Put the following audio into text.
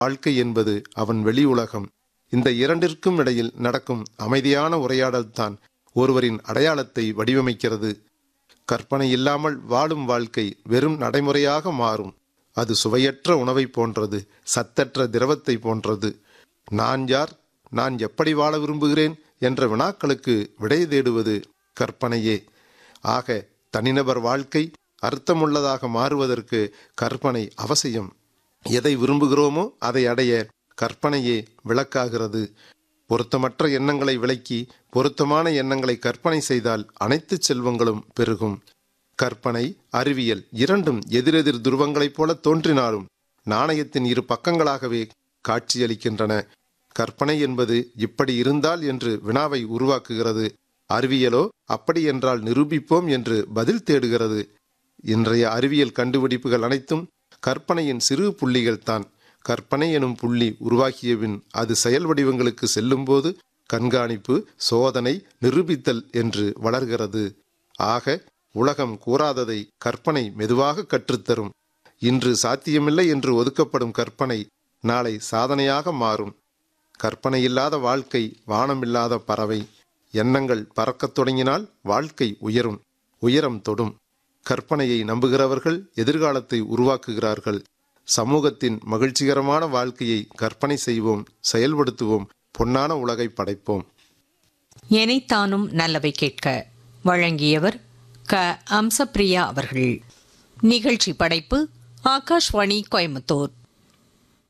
வாழ்க்கை என்பது அவன் வெளி உலகம் இந்த இரண்டிற்கும் இடையில் நடக்கும் அமைதியான உரையாடல்தான் ஒருவரின் அடையாளத்தை வடிவமைக்கிறது கற்பனை இல்லாமல் வாழும் வாழ்க்கை வெறும் நடைமுறையாக மாறும் அது சுவையற்ற உணவை போன்றது சத்தற்ற திரவத்தை போன்றது நான் யார் நான் எப்படி வாழ விரும்புகிறேன் என்ற வினாக்களுக்கு விடை தேடுவது கற்பனையே ஆக தனிநபர் வாழ்க்கை அர்த்தமுள்ளதாக மாறுவதற்கு கற்பனை அவசியம் எதை விரும்புகிறோமோ அதை அடைய கற்பனையே விளக்காகிறது பொருத்தமற்ற எண்ணங்களை விளக்கி பொருத்தமான எண்ணங்களை கற்பனை செய்தால் அனைத்து செல்வங்களும் பெருகும் கற்பனை அறிவியல் இரண்டும் எதிரெதிர் துருவங்களைப் போல தோன்றினாலும் நாணயத்தின் இரு பக்கங்களாகவே காட்சியளிக்கின்றன கற்பனை என்பது இப்படி இருந்தால் என்று வினாவை உருவாக்குகிறது அறிவியலோ அப்படி என்றால் நிரூபிப்போம் என்று பதில் தேடுகிறது இன்றைய அறிவியல் கண்டுபிடிப்புகள் அனைத்தும் கற்பனையின் சிறு புள்ளிகள் தான் கற்பனை எனும் புள்ளி உருவாக்கியபின் அது செயல் வடிவங்களுக்கு செல்லும்போது கண்காணிப்பு சோதனை நிரூபித்தல் என்று வளர்கிறது ஆக உலகம் கூறாததை கற்பனை மெதுவாக கற்றுத்தரும் இன்று சாத்தியமில்லை என்று ஒதுக்கப்படும் கற்பனை நாளை சாதனையாக மாறும் கற்பனை இல்லாத வாழ்க்கை வானமில்லாத பறவை எண்ணங்கள் பறக்கத் தொடங்கினால் வாழ்க்கை உயரும் உயரம் தொடும் கற்பனையை நம்புகிறவர்கள் எதிர்காலத்தை உருவாக்குகிறார்கள் சமூகத்தின் மகிழ்ச்சிகரமான வாழ்க்கையை கற்பனை செய்வோம் செயல்படுத்துவோம் பொன்னான உலகை படைப்போம் எனைத்தானும் நல்லவை கேட்க வழங்கியவர் க அம்சப்பிரியா அவர்கள் நிகழ்ச்சி படைப்பு ஆகாஷ்வாணி கோயம்புத்தூர்